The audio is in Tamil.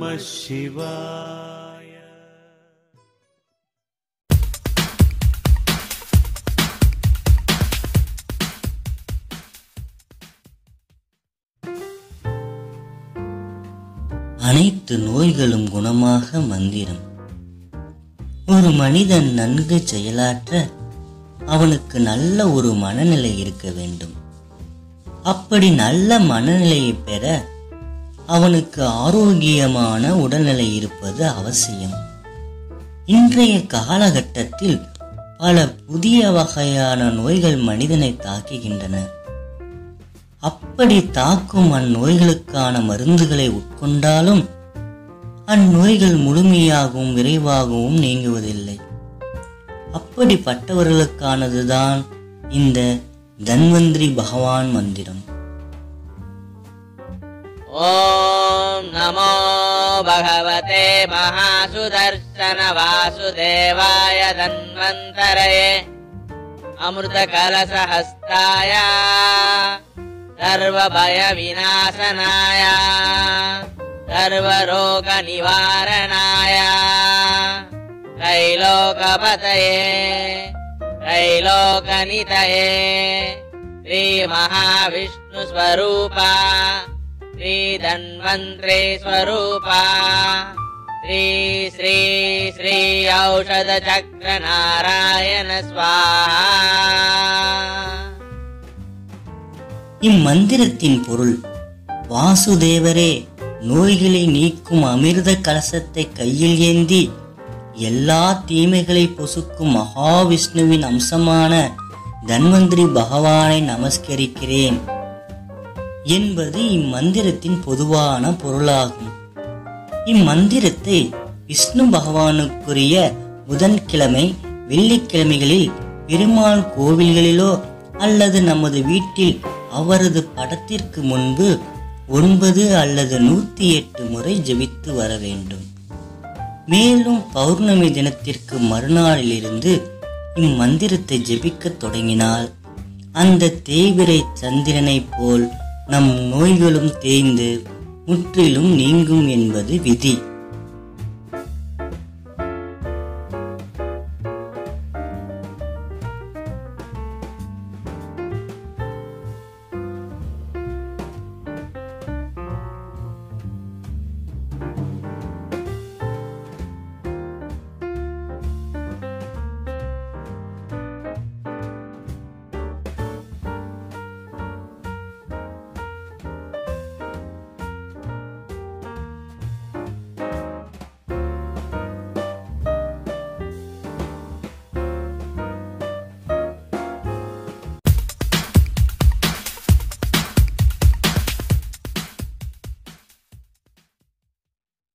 நம சிவாய அனைத்து நோய்களும் குணமாக மந்திரம் ஒரு மனிதன் நன்கு செயலாற்ற அவனுக்கு நல்ல ஒரு மனநிலை இருக்க வேண்டும் அப்படி நல்ல மனநிலையை பெற அவனுக்கு ஆரோக்கியமான உடல்நிலை இருப்பது அவசியம் இன்றைய காலகட்டத்தில் பல புதிய வகையான நோய்கள் மனிதனை தாக்குகின்றன அப்படி தாக்கும் அந்நோய்களுக்கான மருந்துகளை உட்கொண்டாலும் அந்நோய்கள் முழுமையாகவும் விரைவாகவும் நீங்குவதில்லை அப்படிப்பட்டவர்களுக்கானதுதான் இந்த தன்வந்திரி பகவான் மந்திரம் ॐ नमो भगवते महासुदर्शन वासुदेवाय धन्वन्तरये अमृतकलशहस्ताय सर्वभयविनाशनाय सर्वरोगनिवारणाय त्रैलोकपतये त्रैलोकनितये श्रीमहाविष्णुस्वरूपा श्रीधन्वन्त्रे स्वरूपा श्री श्री श्री औषधचक्रनारायण स्वाहा இம்மந்திரத்தின் பொருள் வாசுதேவரே நோய்களை நீக்கும் அமிர்த கலசத்தை கையில் ஏந்தி எல்லா தீமைகளை பொசுக்கும் மகாவிஷ்ணுவின் அம்சமான தன்வந்திரி பகவானை நமஸ்கரிக்கிறேன் என்பது இம்மந்திரத்தின் பொதுவான பொருளாகும் இம்மந்திரத்தை விஷ்ணு பகவானுக்குரிய புதன்கிழமை வெள்ளிக்கிழமைகளில் பெருமாள் கோவில்களிலோ அல்லது நமது வீட்டில் அவரது படத்திற்கு முன்பு ஒன்பது அல்லது நூத்தி எட்டு முறை ஜெபித்து வர வேண்டும் மேலும் பௌர்ணமி தினத்திற்கு மறுநாளிலிருந்து இம்மந்திரத்தை ஜெபிக்கத் தொடங்கினால் அந்த தேய்பிரை சந்திரனைப் போல் நம் நோய்களும் தேய்ந்து முற்றிலும் நீங்கும் என்பது விதி